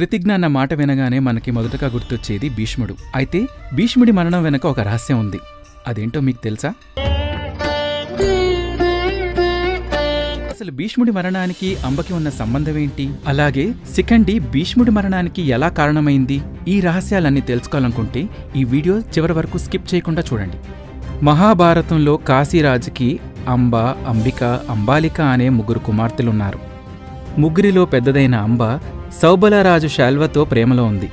ప్రతిజ్ఞ అన్న మాట వినగానే మనకి మొదటగా గుర్తొచ్చేది భీష్ముడు అయితే భీష్ముడి మరణం వెనక ఒక రహస్యం ఉంది అదేంటో మీకు తెలుసా అసలు భీష్ముడి మరణానికి అంబకి ఉన్న సంబంధం ఏంటి అలాగే శిఖండి భీష్ముడి మరణానికి ఎలా కారణమైంది ఈ రహస్యాలన్నీ తెలుసుకోవాలనుకుంటే ఈ వీడియో చివరి వరకు స్కిప్ చేయకుండా చూడండి మహాభారతంలో కాశీరాజుకి అంబ అంబిక అంబాలిక అనే ముగ్గురు కుమార్తెలున్నారు ముగ్గురిలో పెద్దదైన అంబ సౌబలరాజు శాల్వతో ప్రేమలో ఉంది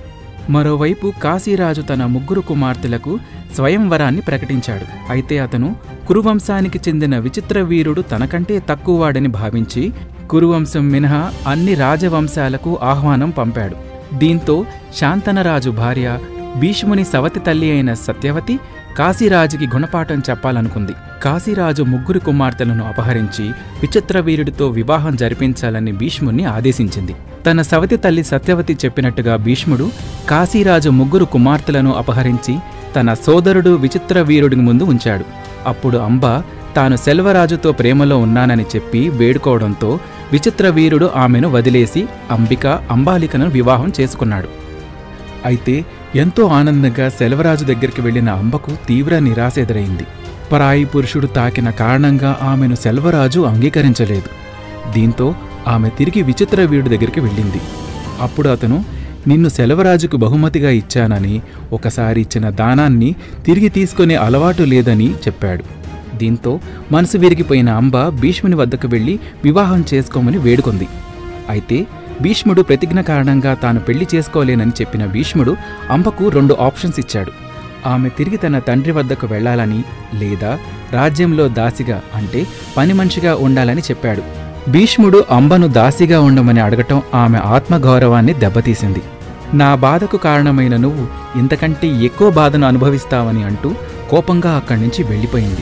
మరోవైపు కాశీరాజు తన ముగ్గురు కుమార్తెలకు స్వయంవరాన్ని ప్రకటించాడు అయితే అతను కురువంశానికి చెందిన విచిత్ర వీరుడు తనకంటే తక్కువవాడని భావించి కురువంశం మినహా అన్ని రాజవంశాలకు ఆహ్వానం పంపాడు దీంతో శాంతనరాజు భార్య భీష్ముని సవతి తల్లి అయిన సత్యవతి కాశీరాజుకి గుణపాఠం చెప్పాలనుకుంది కాశీరాజు ముగ్గురు కుమార్తెలను అపహరించి విచిత్ర వీరుడితో వివాహం జరిపించాలని భీష్ముణ్ణి ఆదేశించింది తన సవతి తల్లి సత్యవతి చెప్పినట్టుగా భీష్ముడు కాశీరాజు ముగ్గురు కుమార్తెలను అపహరించి తన సోదరుడు విచిత్ర వీరుడి ముందు ఉంచాడు అప్పుడు అంబ తాను సెల్వరాజుతో ప్రేమలో ఉన్నానని చెప్పి వేడుకోవడంతో విచిత్ర వీరుడు ఆమెను వదిలేసి అంబిక అంబాలికను వివాహం చేసుకున్నాడు అయితే ఎంతో ఆనందంగా సెలవరాజు దగ్గరికి వెళ్లిన అంబకు తీవ్ర నిరాశ ఎదురైంది పరాయి పురుషుడు తాకిన కారణంగా ఆమెను సెల్వరాజు అంగీకరించలేదు దీంతో ఆమె తిరిగి విచిత్ర వీరుడి దగ్గరికి వెళ్ళింది అప్పుడు అతను నిన్ను సెలవరాజుకు బహుమతిగా ఇచ్చానని ఒకసారి ఇచ్చిన దానాన్ని తిరిగి తీసుకునే అలవాటు లేదని చెప్పాడు దీంతో మనసు విరిగిపోయిన అంబ భీష్ముని వద్దకు వెళ్లి వివాహం చేసుకోమని వేడుకుంది అయితే భీష్ముడు ప్రతిజ్ఞ కారణంగా తాను పెళ్లి చేసుకోలేనని చెప్పిన భీష్ముడు అంబకు రెండు ఆప్షన్స్ ఇచ్చాడు ఆమె తిరిగి తన తండ్రి వద్దకు వెళ్ళాలని లేదా రాజ్యంలో దాసిగా అంటే పని మనిషిగా ఉండాలని చెప్పాడు భీష్ముడు అంబను దాసిగా ఉండమని అడగటం ఆమె ఆత్మగౌరవాన్ని దెబ్బతీసింది నా బాధకు కారణమైన నువ్వు ఇంతకంటే ఎక్కువ బాధను అనుభవిస్తావని అంటూ కోపంగా అక్కడి నుంచి వెళ్ళిపోయింది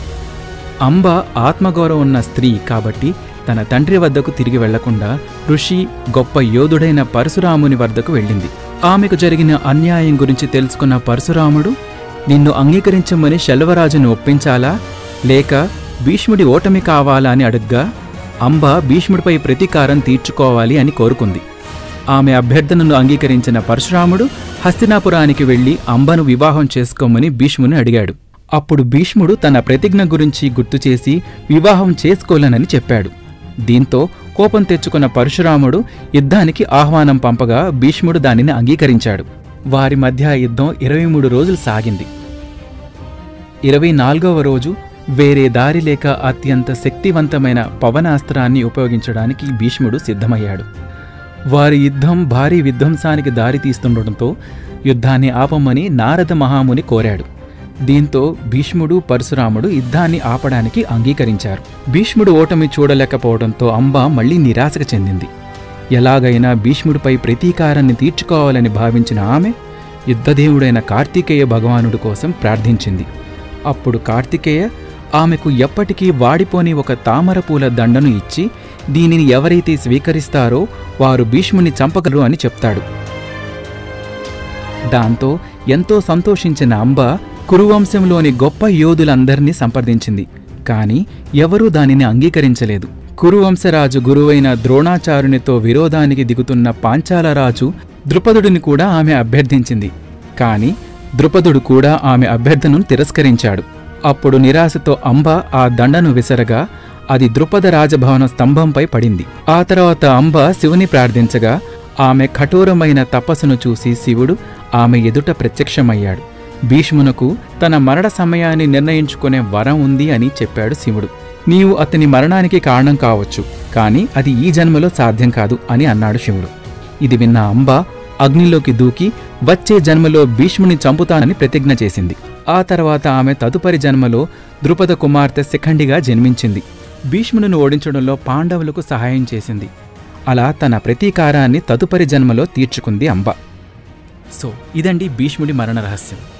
అంబ ఆత్మగౌరవం ఉన్న స్త్రీ కాబట్టి తన తండ్రి వద్దకు తిరిగి వెళ్లకుండా ఋషి గొప్ప యోధుడైన పరశురాముని వద్దకు వెళ్ళింది ఆమెకు జరిగిన అన్యాయం గురించి తెలుసుకున్న పరశురాముడు నిన్ను అంగీకరించమని శల్వరాజును ఒప్పించాలా లేక భీష్ముడి ఓటమి కావాలా అని అడుగ్గా అంబ భీష్ముడిపై ప్రతీకారం తీర్చుకోవాలి అని కోరుకుంది ఆమె అభ్యర్థనను అంగీకరించిన పరశురాముడు హస్తినాపురానికి వెళ్లి అంబను వివాహం చేసుకోమని భీష్ముని అడిగాడు అప్పుడు భీష్ముడు తన ప్రతిజ్ఞ గురించి గుర్తు చేసి వివాహం చేసుకోలేనని చెప్పాడు దీంతో కోపం తెచ్చుకున్న పరశురాముడు యుద్ధానికి ఆహ్వానం పంపగా భీష్ముడు దానిని అంగీకరించాడు వారి మధ్య యుద్ధం ఇరవై మూడు రోజులు సాగింది ఇరవై నాలుగవ రోజు వేరే దారి లేక అత్యంత శక్తివంతమైన పవనాస్త్రాన్ని ఉపయోగించడానికి భీష్ముడు సిద్ధమయ్యాడు వారి యుద్ధం భారీ విధ్వంసానికి దారి తీస్తుండటంతో యుద్ధాన్ని ఆపమని నారద మహాముని కోరాడు దీంతో భీష్ముడు పరశురాముడు యుద్ధాన్ని ఆపడానికి అంగీకరించారు భీష్ముడు ఓటమి చూడలేకపోవడంతో అంబ మళ్లీ నిరాశకు చెందింది ఎలాగైనా భీష్ముడిపై ప్రతీకారాన్ని తీర్చుకోవాలని భావించిన ఆమె యుద్ధదేవుడైన కార్తికేయ భగవానుడి కోసం ప్రార్థించింది అప్పుడు కార్తికేయ ఆమెకు ఎప్పటికీ వాడిపోని ఒక తామర పూల దండను ఇచ్చి దీనిని ఎవరైతే స్వీకరిస్తారో వారు భీష్ముని చంపగలరు అని చెప్తాడు దాంతో ఎంతో సంతోషించిన అంబ కురువంశంలోని గొప్ప యోధులందర్నీ సంప్రదించింది కాని ఎవరూ దానిని అంగీకరించలేదు కురువంశరాజు గురువైన ద్రోణాచారునితో విరోధానికి దిగుతున్న పాంచాలరాజు ద్రుపదుడిని కూడా ఆమె అభ్యర్థించింది కాని ద్రుపదుడు కూడా ఆమె అభ్యర్థనను తిరస్కరించాడు అప్పుడు నిరాశతో అంబ ఆ దండను విసరగా అది ద్రుపద రాజభవన స్తంభంపై పడింది ఆ తర్వాత అంబ శివుని ప్రార్థించగా ఆమె కఠోరమైన తపస్సును చూసి శివుడు ఆమె ఎదుట ప్రత్యక్షమయ్యాడు భీష్మునకు తన మరణ సమయాన్ని నిర్ణయించుకునే వరం ఉంది అని చెప్పాడు శివుడు నీవు అతని మరణానికి కారణం కావచ్చు కాని అది ఈ జన్మలో సాధ్యం కాదు అని అన్నాడు శివుడు ఇది విన్న అంబ అగ్నిలోకి దూకి వచ్చే జన్మలో భీష్ముని చంపుతానని ప్రతిజ్ఞ చేసింది ఆ తర్వాత ఆమె తదుపరి జన్మలో ద్రుపద కుమార్తె శిఖండిగా జన్మించింది భీష్మును ఓడించడంలో పాండవులకు సహాయం చేసింది అలా తన ప్రతీకారాన్ని తదుపరి జన్మలో తీర్చుకుంది అంబ సో ఇదండి భీష్ముడి మరణ రహస్యం